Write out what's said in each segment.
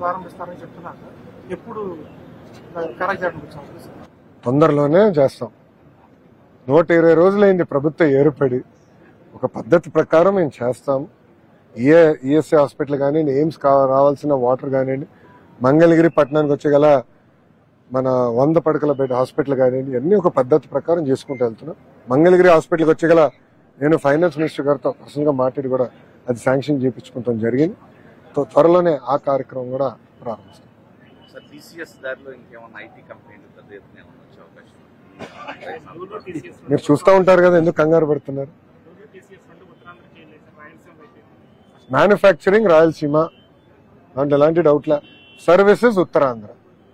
ప్రారంభిస్తారని చెప్తున్నారు ఎప్పుడు కరెక్ట్ వచ్చే అవకాశం తొందరలోనే చేస్తాం నూట ఇరవై రోజులైంది ప్రభుత్వం ఏర్పడి ఒక పద్ధతి ప్రకారం మేము చేస్తాం ఏ ఈఎస్ఐ హాస్పిటల్ కానివ్వండి ఎయిమ్స్ కా రావాల్సిన వాటర్ కానివ్వండి మంగళగిరి పట్టణానికి వచ్చే గల మన వంద పడకల బెడ్ హాస్పిటల్ కానివ్వండి అన్ని ఒక పద్ధతి ప్రకారం చేసుకుంటూ వెళ్తున్నాం మంగళగిరి హాస్పిటల్కి వచ్చే గల నేను ఫైనాన్స్ మినిస్టర్ గారితో పర్సనల్గా మాట్లాడి కూడా అది శాంక్షన్ చేయించుకుంటాం జరిగింది త్వ- త్వరలోనే ఆ కార్యక్రమం కూడా ప్రారంభిస్తాం సార్ టీసీఎస్ దారిలో ఇంకేమన్నా ఐటీ కంపెనీలు పెద్ద ఎత్తున ఏమన్నా వచ్చే అవకాశం మీరు చూస్తూ ఉంటారు కదా ఎందుకు కంగారు పడుతున్నారు మ్యానుఫ్యాక్చరింగ్ రాయలసీమ దాంట్లో ఎలాంటి డౌట్లే సర్వీసెస్ ఉత్తరాంధ్ర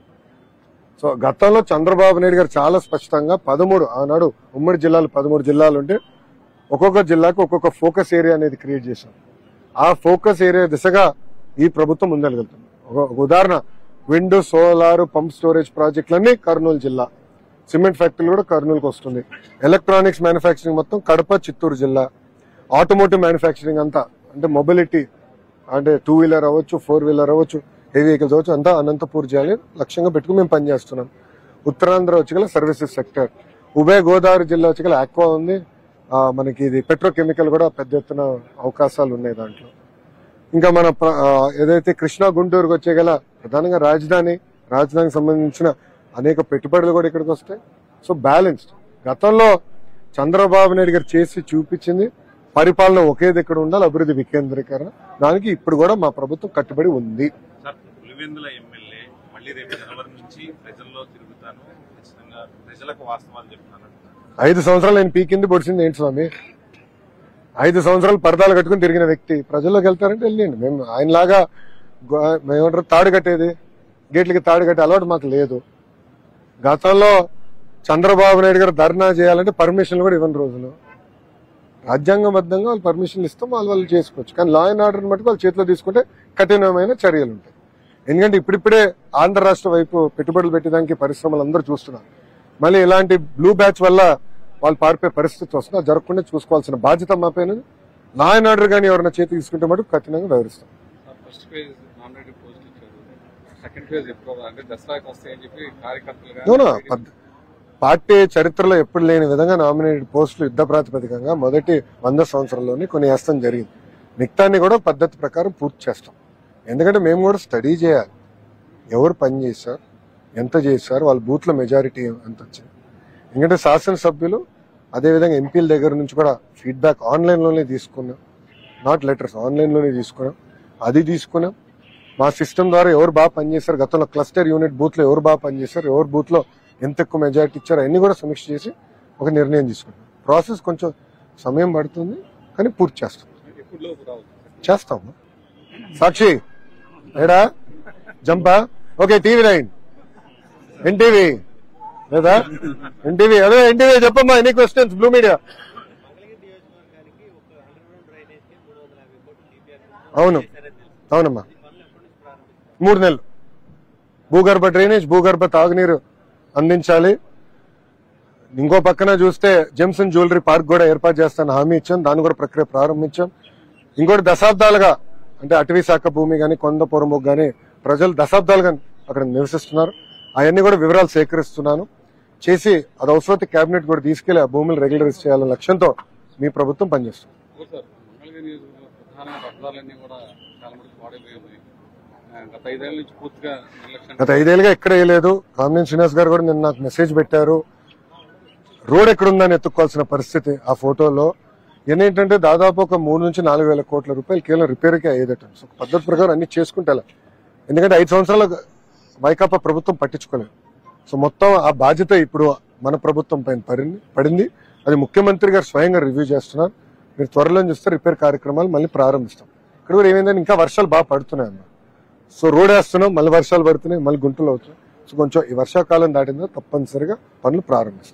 సో గతంలో చంద్రబాబు నాయుడు గారు చాలా స్పష్టంగా పదమూడు ఆనాడు ఉమ్మడి జిల్లాలు పదమూడు జిల్లాలు ఉంటే ఒక్కొక్క జిల్లాకు ఒక్కొక్క ఫోకస్ ఏరియా అనేది క్రియేట్ చేశాం ఆ ఫోకస్ ఏరియా దిశగా ఈ ప్రభుత్వం ముందెలగలుగుతుంది ఒక ఒక ఉదాహరణ విండ్ సోలార్ పంప్ స్టోరేజ్ ప్రాజెక్టులన్నీ కర్నూలు జిల్లా సిమెంట్ ఫ్యాక్టరీలు కూడా కర్నూలుకి వస్తుంది ఎలక్ట్రానిక్స్ మ్యానుఫ్యాక్చరింగ్ మొత్తం కడప చిత్తూరు జిల్లా ఆటోమోటివ్ మ్యానుఫ్యాక్చరింగ్ అంతా అంటే మొబిలిటీ అంటే టూ వీలర్ అవ్వచ్చు ఫోర్ వీలర్ అవ్వచ్చు హెవీ వెహికల్స్ అవ్వచ్చు అంతా అనంతపూర్ జిల్లా లక్ష్యంగా పెట్టుకుని మేము పనిచేస్తున్నాం ఉత్తరాంధ్ర వచ్చి గల సర్వీసెస్ సెక్టర్ ఉభయ గోదావరి జిల్లా వచ్చి గల ఆక్వా ఉంది ఆ, మనకి ఇది పెట్రోకెమికల్ కూడా పెద్ద ఎత్తున అవకాశాలు ఉన్నాయి దాంట్లో ఇంకా మన ప్ర- ఆ, ఏదైతే కృష్ణా గుంటూరుకు వచ్చే గల ప్రధానంగా రాజధాని రాజధానికి సంబంధించిన అనేక పెట్టుబడులు కూడా ఇక్కడికి వస్తాయి సో బ్యాలెన్స్డ్ గతంలో చంద్రబాబు నాయుడు గారు చేసి చూపించింది పరిపాలన ఒకే దగ్గర ఉండాలి అభివృద్ధి వికేంద్రీకరణ దానికి ఇప్పుడు కూడా మా ప్రభుత్వం కట్టుబడి ఉంది సార్ పులివెందుల ఎమ్మెల్యే మళ్ళీ రేపు జనవరి నుంచి ప్రజల్లో తిరుగుతాను ఖచ్చితంగా ప్రజలకు వాస్తవాలు చెప్తాను ఐదు సంవత్సరాలు ఆయన పీకింది పొడిచింది ఏంటి స్వామి ఐదు సంవత్సరాలు పరదాలు కట్టుకుని తిరిగిన వ్యక్తి ప్రజల్లోకి వెళ్తారంటే వెళ్ళండి మేము ఆయనలాగా గో- మేమంటారు తాడు కట్టేది గేట్లకి తాడు కట్టే అలవాటు మాకు లేదు గతంలో చంద్రబాబు నాయుడు గారు ధర్నా చేయాలంటే పర్మిషన్లు కూడా ఇవ్వని రోజులు రాజ్యాంగబద్ధంగా వాళ్ళు పర్మిషన్లు ఇస్తాం వాళ్ళు వాళ్ళు చేసుకోవచ్చు కానీ లా అండ్ ఆర్డర్ మటుకు వాళ్ళు చేతిలో తీసుకుంటే కఠినమైన చర్యలు ఉంటాయి ఎందుకంటే ఇప్పుడిప్పుడే ఆంధ్ర రాష్ట్ర వైపు పెట్టుబడులు పెట్టడానికి పరిశ్రమలు అందరూ చూస్తున్నారు మళ్ళీ ఇలాంటి బ్లూ బ్యాచ్ వల్ల వాళ్ళు పారిపోయే పరిస్థితి వస్తుంది అది జరగకుండా చూసుకోవాల్సిన బాధ్యత మా పైన లా అండ్ ఆర్డర్ కానీ ఎవరైనా చేతి తీసుకుంటే మటుకు కఠినంగా వ్యవహరిస్తాం ఫస్ట్ ఫేజ్ నాన్ రెడీ పోస్ట్ ఇచ్చారు సెకండ్ ఫేజ్ ఎప్పుడు అంటే దసరాకి వస్తాయని చెప్పి కార్యకర్తలు అవునా కానీ పద్- పార్టీ చరిత్రలో ఎప్పుడు లేని విధంగా నామినేటెడ్ పోస్టులు యుద్ధ ప్రాతిపదికంగా మొదటి వంద సంవత్సరాల్లోనే కొన్ని వేస్తాం జరిగింది మిగతాన్ని కూడా పద్ధతి ప్రకారం పూర్తి చేస్తాం ఎందుకంటే మేము కూడా స్టడీ చేయాలి ఎవరు పని చేశారు ఎంత చేశారు వాళ్ళ బూత్ల మెజారిటీ ఎంత వచ్చింది ఎందుకంటే శాసనసభ్యులు అదేవిధంగా ఎంపీల దగ్గర నుంచి కూడా ఫీడ్బ్యాక్ ఆన్లైన్లోనే తీసుకున్నాం నాట్ లెటర్స్ ఆన్లైన్లోనే తీసుకున్నాం అది తీసుకున్నాం మా సిస్టమ్ ద్వారా ఎవరు బాగా పనిచేశారు గతంలో క్లస్టర్ యూనిట్ బూత్లో ఎవరు బాగా పనిచేశారు ఎవరు బూత్లో ఎంత ఎక్కువ మెజారిటీ ఇచ్చారో అన్ని కూడా సమీక్ష చేసి ఒక నిర్ణయం తీసుకున్నాం ప్రాసెస్ కొంచెం సమయం పడుతుంది కానీ పూర్తి చేస్తాం ఎప్పుడు లోపు రావు చేస్తాం సాక్షి ఏడా జంపా ఓకే టీవీ నైన్ ఎన్టీవీ లేదా ఎన్టీవీ అదే ఎన్టీవీ చెప్పమ్మా ఎనీ క్వశ్చన్స్ బ్లూ మీడియా అవును అవునమ్మా మూడు నెలలు భూగర్భ డ్రైనేజ్ భూగర్భ తాగునీరు అందించాలి ఇంకో పక్కన చూస్తే జెమ్సన్ జ్యువెలరీ పార్క్ కూడా ఏర్పాటు చేస్తాను హామీ ఇచ్చాం దాన్ని కూడా ప్రక్రియ ప్రారంభించాం ఇంకోటి దశాబ్దాలుగా అంటే అటవీ శాఖ భూమి కానీ కొండ పొరముకు కానీ ప్రజలు దశాబ్దాలుగా అక్కడ నివసిస్తున్నారు అవన్నీ కూడా వివరాలు సేకరిస్తున్నాను చేసి అది అవసరమైతే కేబినెట్ కూడా తీసుకెళ్లి ఆ భూములు రెగ్యులరైజ్ చేయాలనే లక్ష్యంతో మీ ప్రభుత్వం పనిచేస్తుంది ఓ సార్ మంగళగిరి నియోజకవర్గంలో ప్రధాన రహదారులన్నీ కూడా చాలా మటుకు పాడైపోయి ఉన్నాయి ఆ, గత ఐదేళ్ల నుంచి పూర్తిగా నిర్లక్ష్యం గత ఐదేళ్ళుగా ఎక్కడ వేయలేదు కామినేని శ్రీనివాస్ గారు కూడా నిన్న నాకు మెసేజ్ పెట్టారు రోడ్ ఎక్కడుందని ఎత్తుక్కోవాల్సిన పరిస్థితి ఆ ఫోటోలో ఏంటంటే దాదాపు ఒక మూడు నుంచి నాలుగు వేల కోట్ల రూపాయలు కేవలం రిపేర్కి అయ్యేదట సో పద్ధతి ప్రకారం అన్ని చేసుకుంటే ఎందుకంటే ఐదు సంవత్సరాల వైకాపా ప్రభుత్వం పట్టించుకోలేదు సో మొత్తం ఆ బాధ్యత ఇప్పుడు మన ప్రభుత్వం పైన పడింది పడింది అది ముఖ్యమంత్రి గారు స్వయంగా రివ్యూ చేస్తున్నారు మీరు త్వరలో చూస్తే రిపేర్ కార్యక్రమాలు మళ్ళీ ప్రారంభిస్తాం ఇక్కడ కూడా ఏమైందంటే ఇంకా వర్షాలు బాగా పడుతున్నాయి అన్న సో రోడ్ వేస్తున్నాం మళ్ళీ వర్షాలు పడుతున్నాయి మళ్ళీ గుంటలు అవుతున్నాయి సో కొంచెం ఈ వర్షాకాలం దాటిందో తప్పనిసరిగా పనులు ప్రారంభిస్తాం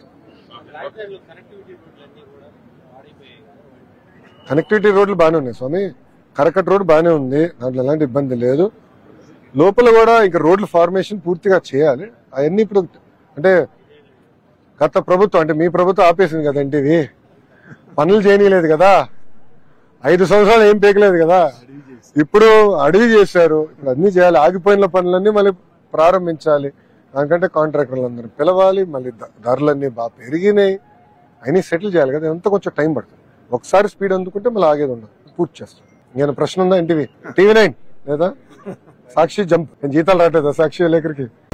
కనెక్టివిటీ రోడ్లు బాగానే ఉన్నాయి స్వామి కరకట్ రోడ్ బాగానే ఉంది దాంట్లో ఎలాంటి ఇబ్బంది లేదు లోపల కూడా ఇంకా రోడ్ల ఫార్మేషన్ పూర్తిగా చేయాలి అవన్నీ ఇప్పుడు అంటే గత ప్రభుత్వం అంటే మీ ప్రభుత్వం ఆపేసింది కదండి ఇవి పనులు చేయనీయలేదు కదా ఐదు సంవత్సరాలు ఏం పీకలేదు కదా ఇప్పుడు అడవి చేశారు ఇప్పుడు అన్ని చేయాలి ఆగిపోయిన పనులన్నీ మళ్ళీ ప్రారంభించాలి దానికంటే కాంట్రాక్టర్లు అందరూ పిలవాలి మళ్ళీ ద- ధరలన్నీ బాగా పెరిగినాయి అన్ని సెటిల్ చేయాలి కదా ఎంత కొంచెం టైం పడుతుంది ఒకసారి స్పీడ్ అందుకుంటే మళ్ళీ ఆగేది ఉండదు పూర్తి చేస్తాం నేను ప్రశ్న ఉందా ఇంటివి టీవీ నైన్ లేదా సాక్షి జంప్ నేను జీతాలు రావట్లేదా సాక్షి విలేకరికి